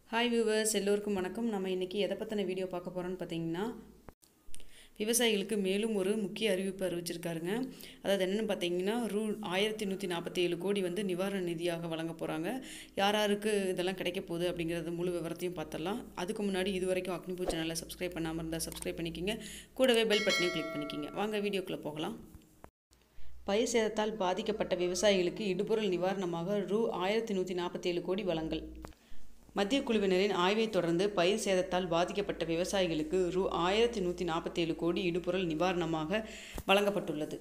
hi viewers எல்லோருக்கும் வணக்கம் நம்ம இன்றைக்கி எதை பற்றின வீடியோ பார்க்க போகிறோன்னு பார்த்தீங்கன்னா விவசாயிகளுக்கு மேலும் ஒரு முக்கிய அறிவிப்பு அறிவிச்சிருக்காருங்க அதாவது என்னென்னு பார்த்தீங்கன்னா ரூ ஆயிரத்தி நூற்றி நாற்பத்தி ஏழு கோடி வந்து நிவாரண நிதியாக வழங்க போகிறாங்க யார் யாருக்கு இதெல்லாம் கிடைக்க போகுது அப்படிங்கிறது முழு விவரத்தையும் பார்த்துடலாம் அதுக்கு முன்னாடி இது வரைக்கும் அக்னிபூ சேனலை சப்ஸ்கிரைப் பண்ணாமல் இருந்தால் சப்ஸ்கிரைப் பண்ணிக்கிங்க கூடவே பெல் பட்டனையும் கிளிக் பண்ணிக்கிங்க வாங்க வீடியோக்குள்ளே போகலாம் பயிர் சேதத்தால் பாதிக்கப்பட்ட விவசாயிகளுக்கு இடுபொருள் நிவாரணமாக ரூ ஆயிரத்தி நூற்றி நாற்பத்தேழு கோடி வழங்கல் மத்திய குழுவினரின் ஆய்வை தொடர்ந்து பயிர் சேதத்தால் பாதிக்கப்பட்ட விவசாயிகளுக்கு ரூ ஆயிரத்தி நூற்றி நாற்பத்தேழு கோடி இடுபொருள் நிவாரணமாக வழங்கப்பட்டுள்ளது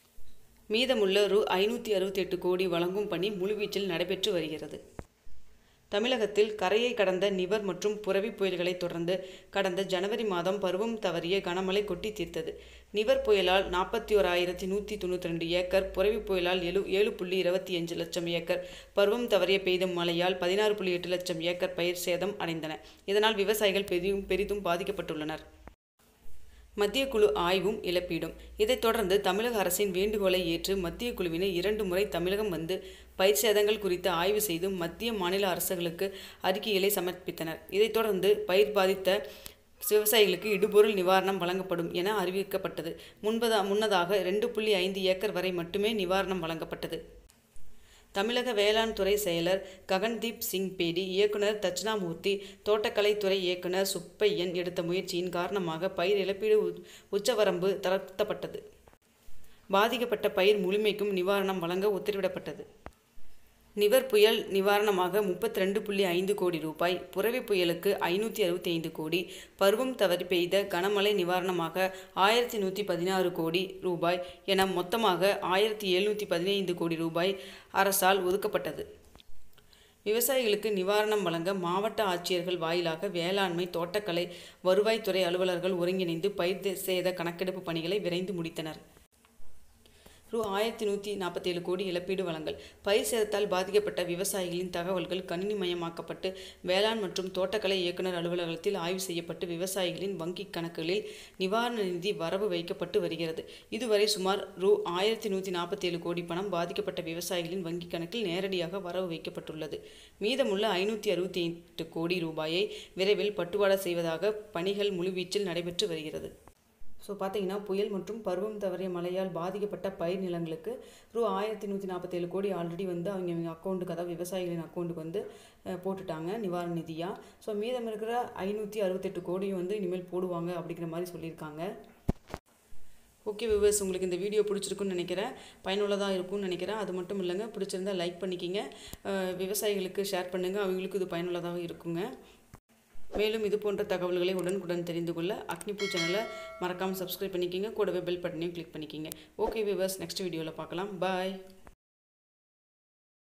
மீதமுள்ள ரூ ஐநூற்றி அறுபத்தெட்டு கோடி வழங்கும் பணி முழுவீச்சில் நடைபெற்று வருகிறது தமிழகத்தில் கரையை கடந்த நிவர் மற்றும் புரவி புயல்களை தொடர்ந்து கடந்த ஜனவரி மாதம் பருவம் தவறிய கனமழை கொட்டி தீர்த்தது நிவர் புயலால் நாற்பத்தி ஓராயிரத்தி நூற்றி தொண்ணூற்றி ரெண்டு ஏக்கர் புரவி புயலால் எழு ஏழு புள்ளி இருபத்தி அஞ்சு லட்சம் ஏக்கர் பருவம் தவறிய பெய்த மழையால் பதினாறு புள்ளி எட்டு லட்சம் ஏக்கர் பயிர் சேதம் அடைந்தன இதனால் விவசாயிகள் பெரிதும் பெரிதும் பாதிக்கப்பட்டுள்ளனர் மத்திய குழு ஆய்வும் இழப்பீடும் இதைத் தொடர்ந்து தமிழக அரசின் வேண்டுகோளை ஏற்று மத்திய குழுவினர் இரண்டு முறை தமிழகம் வந்து பயிர் சேதங்கள் குறித்து ஆய்வு செய்து மத்திய மாநில அரசுகளுக்கு அறிக்கைகளை சமர்ப்பித்தனர் இதைத் தொடர்ந்து பயிர் பாதித்த விவசாயிகளுக்கு இடுபொருள் நிவாரணம் வழங்கப்படும் என அறிவிக்கப்பட்டது முன்பதா முன்னதாக ரெண்டு புள்ளி ஐந்து ஏக்கர் வரை மட்டுமே நிவாரணம் வழங்கப்பட்டது தமிழக வேளாண் துறை செயலர் ககன்தீப் சிங் பேடி இயக்குனர் தட்சிணாமூர்த்தி தோட்டக்கலைத்துறை இயக்குனர் சுப்பையன் எடுத்த முயற்சியின் காரணமாக பயிர் இழப்பீடு உச்சவரம்பு தளர்த்தப்பட்டது பாதிக்கப்பட்ட பயிர் முழுமைக்கும் நிவாரணம் வழங்க உத்தரவிடப்பட்டது நிவர் புயல் நிவாரணமாக முப்பத்தி ரெண்டு புள்ளி ஐந்து கோடி ரூபாய் புரவி புயலுக்கு ஐநூற்றி அறுபத்தி ஐந்து கோடி பருவம் தவறி பெய்த கனமழை நிவாரணமாக ஆயிரத்தி நூற்றி பதினாறு கோடி ரூபாய் என மொத்தமாக ஆயிரத்தி எழுநூற்றி பதினைந்து கோடி ரூபாய் அரசால் ஒதுக்கப்பட்டது விவசாயிகளுக்கு நிவாரணம் வழங்க மாவட்ட ஆட்சியர்கள் வாயிலாக வேளாண்மை தோட்டக்கலை வருவாய்த்துறை அலுவலர்கள் ஒருங்கிணைந்து பயிர் சேத கணக்கெடுப்பு பணிகளை விரைந்து முடித்தனர் ரூ ஆயிரத்தி நூற்றி நாற்பத்தேழு கோடி இழப்பீடு வழங்கல் பயிர் சேதத்தால் பாதிக்கப்பட்ட விவசாயிகளின் தகவல்கள் கணினிமயமாக்கப்பட்டு வேளாண் மற்றும் தோட்டக்கலை இயக்குநர் அலுவலகத்தில் ஆய்வு செய்யப்பட்டு விவசாயிகளின் வங்கிக் கணக்குகளில் நிவாரண நிதி வரவு வைக்கப்பட்டு வருகிறது இதுவரை சுமார் ரூ ஆயிரத்தி நூற்றி நாற்பத்தேழு கோடி பணம் பாதிக்கப்பட்ட விவசாயிகளின் வங்கிக் கணக்கில் நேரடியாக வரவு வைக்கப்பட்டுள்ளது மீதமுள்ள ஐநூற்றி அறுபத்தி எட்டு கோடி ரூபாயை விரைவில் பட்டுவாடா செய்வதாக பணிகள் முழுவீச்சில் நடைபெற்று வருகிறது ஸோ பார்த்தீங்கன்னா புயல் மற்றும் பருவம் தவறிய மழையால் பாதிக்கப்பட்ட பயிர் நிலங்களுக்கு ரூ ஆயிரத்தி நூற்றி நாற்பத்தேழு கோடி ஆல்ரெடி வந்து அவங்க அவங்க அக்கௌண்ட்டுக்கு அதாவது விவசாயிகளின் அக்கௌண்ட்டுக்கு வந்து போட்டுட்டாங்க நிவாரண நிதியாக ஸோ மீதம் இருக்கிற ஐநூற்றி அறுபத்தெட்டு கோடியும் வந்து இனிமேல் போடுவாங்க அப்படிங்கிற மாதிரி சொல்லியிருக்காங்க ஓகே விவர்ஸ் உங்களுக்கு இந்த வீடியோ பிடிச்சிருக்குன்னு நினைக்கிறேன் பயனுள்ளதாக இருக்கும்னு நினைக்கிறேன் அது மட்டும் இல்லைங்க பிடிச்சிருந்தா லைக் பண்ணிக்கிங்க விவசாயிகளுக்கு ஷேர் பண்ணுங்கள் அவங்களுக்கு இது பயனுள்ளதாக இருக்குங்க மேலும் இது போன்ற தகவல்களை உடனுக்குடன் தெரிந்து கொள்ள அக்னிபூ சேனலை மறக்காமல் சப்ஸ்கிரைப் பண்ணிக்கிங்க கூடவே பெல் பட்டனையும் கிளிக் பண்ணிக்கிங்க ஓகே விவர்ஸ் நெக்ஸ்ட் வீடியோவில் பார்க்கலாம் பாய்